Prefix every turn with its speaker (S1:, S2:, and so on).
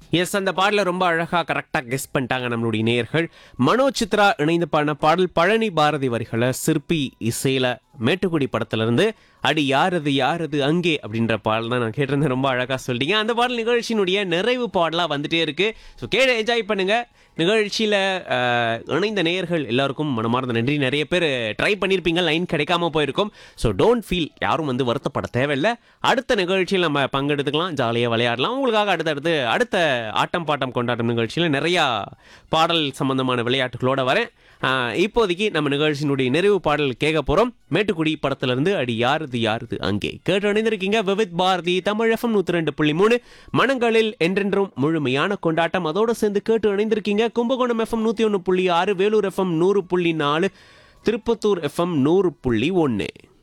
S1: S அந்த பாடல ரொம்ப அழகா கரெக்டா கெஸ் பண்ணிட்டாங்க நம்மளுடைய நேயர்கள் மனோ சித்ரா இணைந்து பாடின பாடல் பழனி பாரதி வரிகளை சிற்பி இசையில மேட்டுக்குடி படத்துல இருந்து அடி யாரது யாரது அங்கே அப்படின்ற பாடல் தான் நான் கேட்டிருந்தேன் ரொம்ப அழகா சொல்லிட்டீங்க அந்த பாடல் நிகழ்ச்சியினுடைய நிறைவு பாடலா வந்துட்டே இருக்கு ஸோ கேட என்ஜாய் பண்ணுங்க நிகழ்ச்சியில அஹ், இணைந்த நேயர்கள் எல்லாருக்கும் மனமார்ந்த நன்றி நிறைய பேர் ட்ரை பண்ணியிருப்பீங்க லைன் கிடைக்காம போயிருக்கும் ஸோ டோன்ட் ஃபீல் யாரும் வந்து வருத்தப்பட தேவையில்லை அடுத்த நிகழ்ச்சியில் நம்ம பங்கெடுத்துக்கலாம் ஜாலியாக விளையாடலாம் உங்களுக்காக அடுத்தடுத்து அடுத்த ஆட்டம் பாட்டம் கொண்டாட்டம் நிகழ்ச்சியில் நிறையா பாடல் சம்பந்தமான விளையாட்டுகளோட வரேன் ஆஹ், இப்போதைக்கு நம்ம நிகழ்ச்சியினுடைய நிறைவு பாடல் கேட்க போகிறோம் மேட்டுக்குடி படத்திலிருந்து அடி யாருது யாருது அங்கே கேட்டு அணிந்திருக்கீங்க விவித் பாரதி தமிழ் எஃப்எம் நூற்றி ரெண்டு புள்ளி மூணு மனங்களில் என்றென்றும் முழுமையான கொண்டாட்டம் அதோடு சேர்ந்து கேட்டு அணிந்திருக்கீங்க கும்பகோணம் எஃப்எம் நூற்றி ஒன்று புள்ளி ஆறு வேலூர் எஃப்எம் நூறு புள்ளி நாலு திருப்பத்தூர் எஃப்எம் நூறு புள்ளி ஒன்று